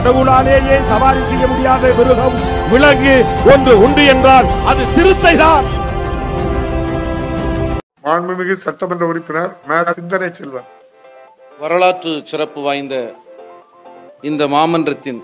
கடவுளாலேயே சவாரி செய்ய முடியாத மிருகம் விலங்கு ஒன்று உண்டு என்றால் அது சிறுத்தை தான் மாண்புமிகு சட்டமன்ற உறுப்பினர் ம சிந்தனை செல்வன் வரலாற்று சிறப்பு வாய்ந்த இந்த மாமன்றத்தின்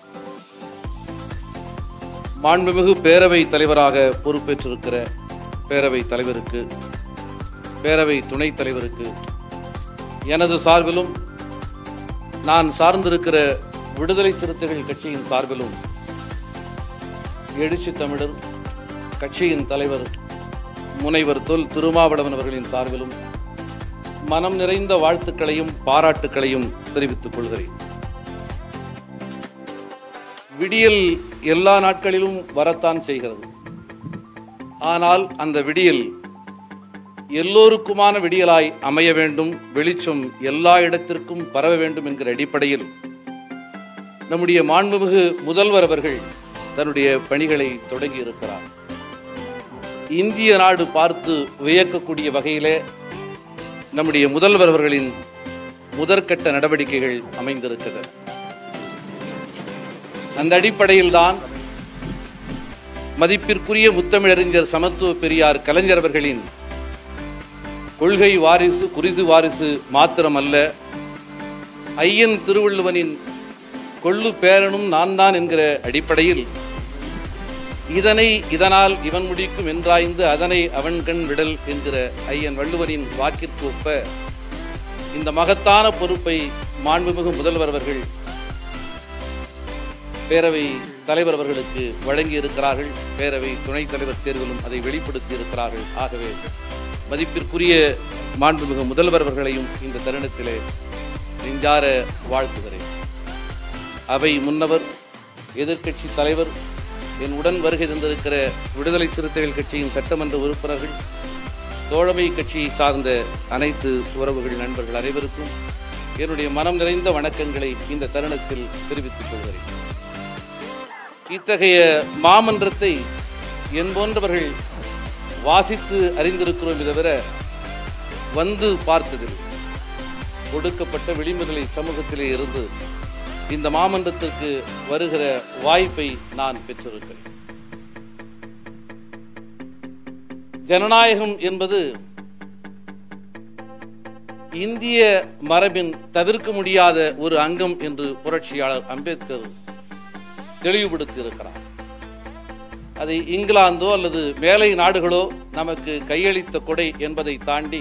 மாண்புமிகு பேரவை தலைவராக பொறுப்பேற்றிருக்கிற பேரவை தலைவருக்கு பேரவை துணைத் தலைவருக்கு எனது சார்பிலும் நான் சார்ந்திருக்கிற விடுதலை சிறுத்தைகள் கட்சியின் சார்பிலும் எழுச்சி தமிழர் கட்சியின் தலைவர் முனைவர் தொல் திருமாவளவன் அவர்களின் சார்பிலும் மனம் நிறைந்த வாழ்த்துக்களையும் பாராட்டுக்களையும் தெரிவித்துக் கொள்கிறேன் விடியல் எல்லா நாட்களிலும் வரத்தான் செய்கிறது ஆனால் அந்த விடியல் எல்லோருக்குமான விடியலாய் அமைய வேண்டும் வெளிச்சம் எல்லா இடத்திற்கும் பரவ வேண்டும் என்கிற அடிப்படையில் நம்முடைய மாண்புமிகு முதல்வர் அவர்கள் தன்னுடைய பணிகளை தொடங்கி இருக்கிறார் இந்திய நாடு பார்த்து வியக்கக்கூடிய வகையிலே நம்முடைய முதல்வர் அவர்களின் முதற்கட்ட நடவடிக்கைகள் அமைந்திருக்கிறது அந்த அடிப்படையில் தான் மதிப்பிற்குரிய முத்தமிழறிஞர் சமத்துவ பெரியார் கலைஞர் அவர்களின் கொள்கை வாரிசு குறிது வாரிசு மாத்திரமல்ல ஐயன் திருவள்ளுவனின் கொள்ளு பேரனும் நான் தான் என்கிற அடிப்படையில் இதனை இதனால் இவன் முடிக்கும் என்றாய்ந்து அதனை அவன் கண் விடல் என்கிற ஐயன் வள்ளுவரின் வாக்கிற்கு ஒப்ப இந்த மகத்தான பொறுப்பை மாண்புமிகு முதல்வர் அவர்கள் பேரவை தலைவர் அவர்களுக்கு வழங்கி இருக்கிறார்கள் பேரவை துணைத் தலைவர் தேர்விலும் அதை வெளிப்படுத்தி இருக்கிறார்கள் ஆகவே மதிப்பிற்குரிய மாண்புமிகு முதல்வர் அவர்களையும் இந்த தருணத்திலே நெஞ்சார வாழ்த்துகிறேன் அவை முன்னவர் எதிர்க்கட்சி தலைவர் என் உடன் வருகை தந்திருக்கிற விடுதலை சிறுத்தைகள் கட்சியின் சட்டமன்ற உறுப்பினர்கள் தோழமை கட்சியை சார்ந்த அனைத்து உறவுகள் நண்பர்கள் அனைவருக்கும் என்னுடைய மனம் நிறைந்த வணக்கங்களை இந்த தருணத்தில் தெரிவித்துக் கொள்கிறேன் இத்தகைய மாமன்றத்தை என் போன்றவர்கள் வாசித்து அறிந்திருக்கிறோம் தவிர வந்து பார்த்ததில்லை கொடுக்கப்பட்ட விளிம்புநிலை சமூகத்திலே இருந்து இந்த மாமன்றத்திற்கு வருகிற வாய்ப்பை நான் பெற்றிருக்கிறேன் ஜனநாயகம் என்பது இந்திய மரபின் தவிர்க்க முடியாத ஒரு அங்கம் என்று புரட்சியாளர் அம்பேத்கர் தெளிவுபடுத்தி இருக்கிறார் அதை இங்கிலாந்தோ அல்லது மேலை நாடுகளோ நமக்கு கையளித்த கொடை என்பதை தாண்டி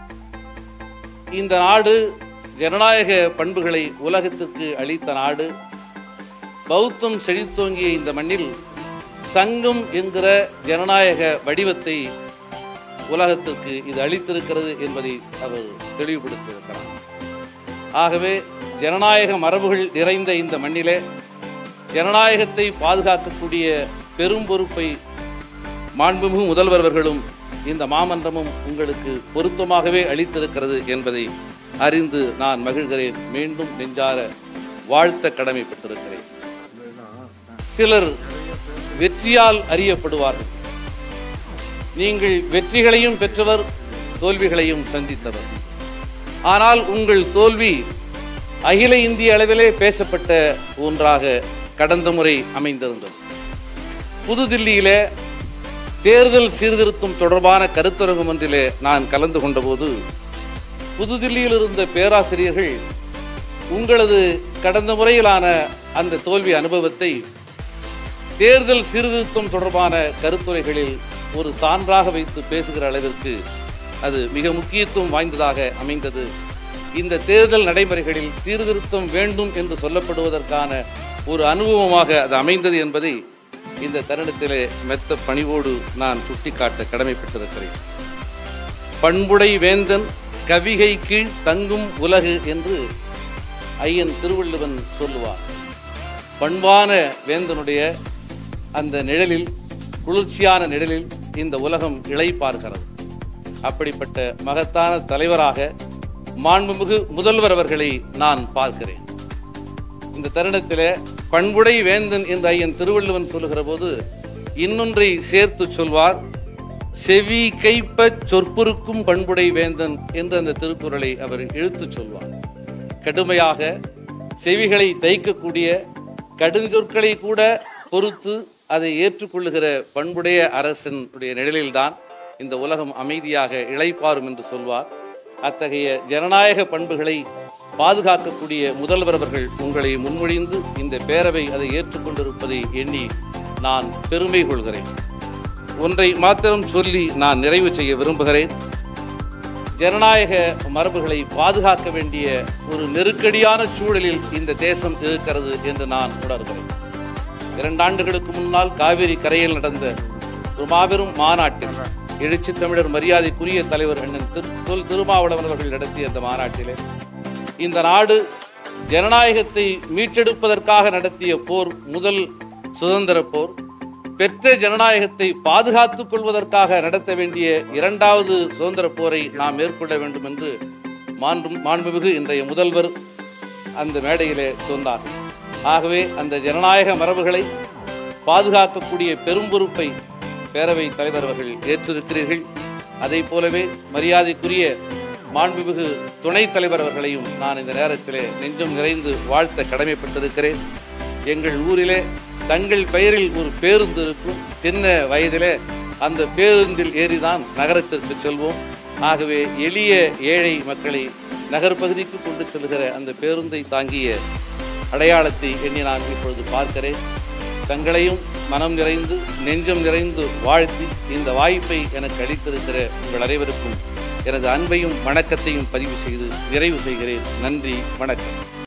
இந்த நாடு ஜனநாயக பண்புகளை உலகத்திற்கு அளித்த நாடு பௌத்தம் செழித்தோங்கிய இந்த மண்ணில் சங்கம் என்கிற ஜனநாயக வடிவத்தை உலகத்திற்கு இது அளித்திருக்கிறது என்பதை அவர் தெளிவுபடுத்தியிருக்கிறார் ஆகவே ஜனநாயக மரபுகள் நிறைந்த இந்த மண்ணிலே ஜனநாயகத்தை பாதுகாக்கக்கூடிய பெரும் பொறுப்பை மாண்புமிகு முதல்வர் அவர்களும் இந்த மாமன்றமும் உங்களுக்கு பொருத்தமாகவே அளித்திருக்கிறது என்பதை அறிந்து நான் மகிழ்கிறேன் மீண்டும் நெஞ்சார வாழ்த்த கடமைப்பட்டிருக்கிறேன் சிலர் வெற்றியால் அறியப்படுவார்கள் நீங்கள் வெற்றிகளையும் பெற்றவர் தோல்விகளையும் சந்தித்தவர் ஆனால் உங்கள் தோல்வி அகில இந்திய அளவிலே பேசப்பட்ட ஒன்றாக கடந்த முறை அமைந்திருந்தது புதுதில்லியிலே தேர்தல் சீர்திருத்தம் தொடர்பான கருத்தரங்கம் ஒன்றிலே நான் கலந்து கொண்டபோது புதுதில்லியில் இருந்த பேராசிரியர்கள் உங்களது கடந்த முறையிலான அந்த தோல்வி அனுபவத்தை தேர்தல் சீர்திருத்தம் தொடர்பான கருத்துரைகளில் ஒரு சான்றாக வைத்து பேசுகிற அளவிற்கு அது மிக முக்கியத்துவம் வாய்ந்ததாக அமைந்தது இந்த தேர்தல் நடைமுறைகளில் சீர்திருத்தம் வேண்டும் என்று சொல்லப்படுவதற்கான ஒரு அனுபவமாக அது அமைந்தது என்பதை இந்த தருணத்திலே மெத்த பணிவோடு நான் சுட்டிக்காட்ட கடமைப்பட்டிருக்கிறேன் பண்புடை வேந்தன் கவிகை கீழ் தங்கும் உலகு என்று ஐயன் திருவள்ளுவன் சொல்லுவார் பண்பான வேந்தனுடைய அந்த நிழலில் குளிர்ச்சியான நிழலில் இந்த உலகம் இளைப்பார்கிறது அப்படிப்பட்ட மகத்தான தலைவராக மாண்புமிகு முதல்வர் அவர்களை நான் பார்க்கிறேன் இந்த தருணத்திலே பண்புடை வேந்தன் என்று ஐயன் திருவள்ளுவன் சொல்லுகிற போது இன்னொன்றை சேர்த்து சொல்வார் செவி கைப்ப சொற்பொருக்கும் பண்புடை வேந்தன் என்று அந்த திருக்குறளை அவர் இழுத்துச் சொல்வார் கடுமையாக செவிகளை தைக்கக்கூடிய கடுஞ்சொற்களை கூட பொறுத்து அதை ஏற்றுக்கொள்ளுகிற பண்புடைய அரசனுடைய நிழலில்தான் இந்த உலகம் அமைதியாக இளைப்பாறும் என்று சொல்வார் அத்தகைய ஜனநாயக பண்புகளை பாதுகாக்கக்கூடிய முதல்வர் அவர்கள் உங்களை முன்மொழிந்து இந்த பேரவை அதை ஏற்றுக்கொண்டிருப்பதை எண்ணி நான் பெருமை கொள்கிறேன் ஒன்றை மாத்திரம் சொல்லி நான் நிறைவு செய்ய விரும்புகிறேன் ஜனநாயக மரபுகளை பாதுகாக்க வேண்டிய ஒரு நெருக்கடியான சூழலில் இந்த தேசம் இருக்கிறது என்று நான் உணர்கிறேன் இரண்டு ஆண்டுகளுக்கு முன்னால் காவிரி கரையில் நடந்த ஒரு மாபெரும் மாநாட்டில் எழுச்சி தமிழர் மரியாதைக்குரிய தலைவர் அண்ணன் திரு தொல் திருமாவளவன் அவர்கள் நடத்திய அந்த மாநாட்டிலே இந்த நாடு ஜனநாயகத்தை மீட்டெடுப்பதற்காக நடத்திய போர் முதல் சுதந்திர போர் பெற்ற ஜனநாயகத்தை பாதுகாத்துக் கொள்வதற்காக நடத்த வேண்டிய இரண்டாவது சுதந்திர போரை நாம் மேற்கொள்ள வேண்டும் என்று மாண்பு மாண்புமிகு இன்றைய முதல்வர் அந்த மேடையிலே சொன்னார் ஆகவே அந்த ஜனநாயக மரபுகளை பாதுகாக்கக்கூடிய பெரும் பொறுப்பை பேரவை தலைவர் அவர்கள் ஏற்றிருக்கிறீர்கள் அதை போலவே மரியாதைக்குரிய மாண்புமிகு துணைத் தலைவர் அவர்களையும் நான் இந்த நேரத்திலே நெஞ்சம் நிறைந்து வாழ்த்த கடமைப்பட்டிருக்கிறேன் எங்கள் ஊரிலே தங்கள் பெயரில் ஒரு பேருந்து இருக்கும் சின்ன வயதிலே அந்த பேருந்தில் ஏறிதான் நகரத்திற்கு செல்வோம் ஆகவே எளிய ஏழை மக்களை நகர்ப்பகுதிக்கு கொண்டு செல்கிற அந்த பேருந்தை தாங்கிய அடையாளத்தை எண்ணி நான் இப்பொழுது பார்க்கிறேன் தங்களையும் மனம் நிறைந்து நெஞ்சம் நிறைந்து வாழ்த்தி இந்த வாய்ப்பை எனக்கு அளித்திருக்கிற உங்கள் அனைவருக்கும் எனது அன்பையும் வணக்கத்தையும் பதிவு செய்து நிறைவு செய்கிறேன் நன்றி வணக்கம்